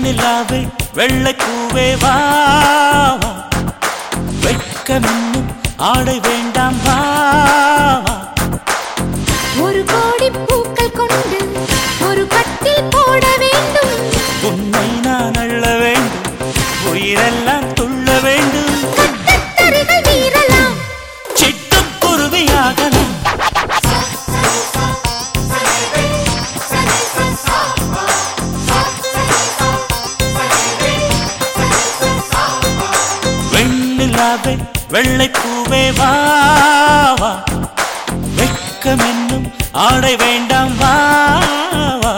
வெண்ணிலாவே வெள்ளை பூவே வா வா. வெட்கமென்னும் ஆடை வேண்டாம் வா வா. ஒரு கோடி பூக்கள் கொண்டு ஒரு கட்டில் போட வேண்டும் உன்னை நான் அள்ள வேண்டும் உயிரெல்லாம் துள்ள வேண்டும் கட்டத்தறிகள் மீறலாம் சிட்டுக்குருவியாகலாம் வெண்ணிலாவே வெள்ளை பூவே வா வா வெட்கமென்னும் ஆடை வேண்டாம் வா வா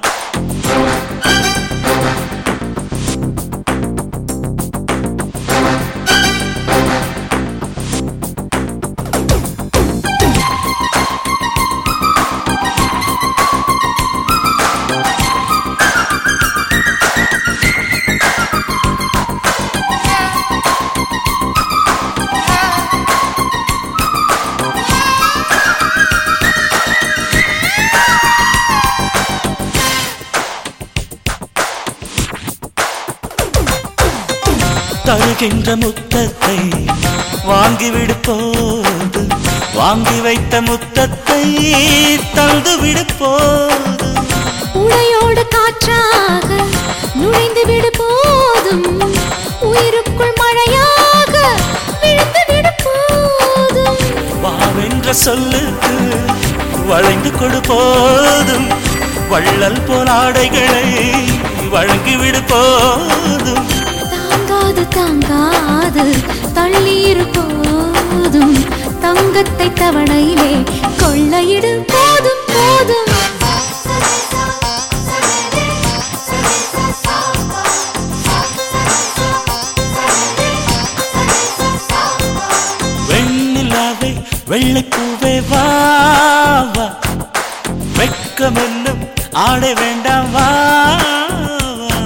தருகின்ற முத்தத்தை வாங்கிவிடு போது வாங்கி வைத்த முத்தத்தை தந்து விடு போது உடையோடு காற்றாக நுழைந்து விடு போதும் உயிருக்குள் மழையாக விழுந்து விடு போதும் வாவென்ற சொல்லுக்கு வளைந்து கொடு போதும் வள்ளல் போல் ஆடைகளை வழங்கிவிடு போதும் தாங்காது தாங்காது தள்ளீர் போதும் தங்கத்தை தவணையிலே கொள்ளையிடு போதும் போதும் வெண்ணிலாவே வெள்ளை பூவே வா வா வெட்கமென்னும் ஆடை வேண்டாம் வா வா.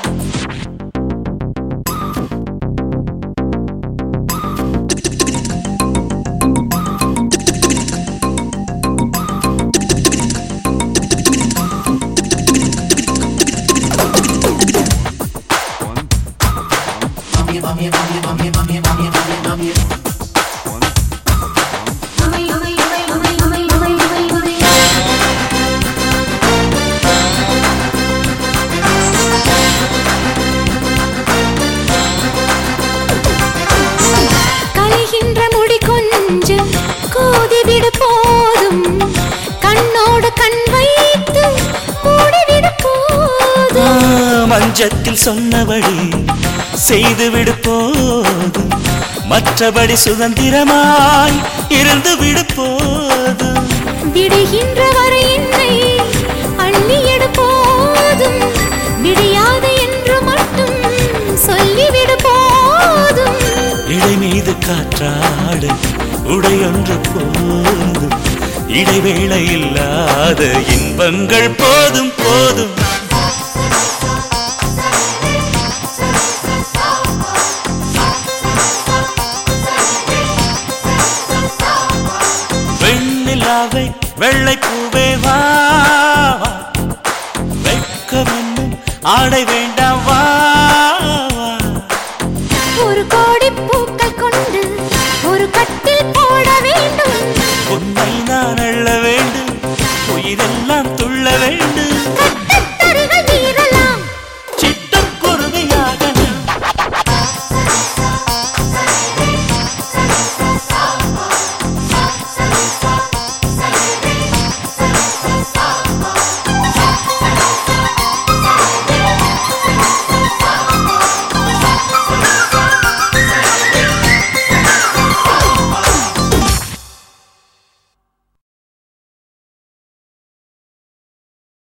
களைகின்ற முடி கொஞ்சம் கோதிவிடு போதும் கண்ணோடு கண் வைத்து மூடிவிடு ஆ, போதும் மஞ்சத்தில் சொன்னபடி செய்துவிடு போதும் மற்றபடி சுதந்திரமாய் இருந்து விடு போதும் விடுகின்ற வரை என்னை அள்ளி எடு போதும் விடியாது என்று மட்டும் சொல்லிவிடு போதும் இடை மீது காற்றாடு உடையொன்று போதும் இடைவேளை இல்லாத இன்பங்கள் போதும் போதும் வெண்ணிலாவை வெள்ளை பூவே வா வா. வெட்கமென்னும் ஆடை வேண்டாம் வா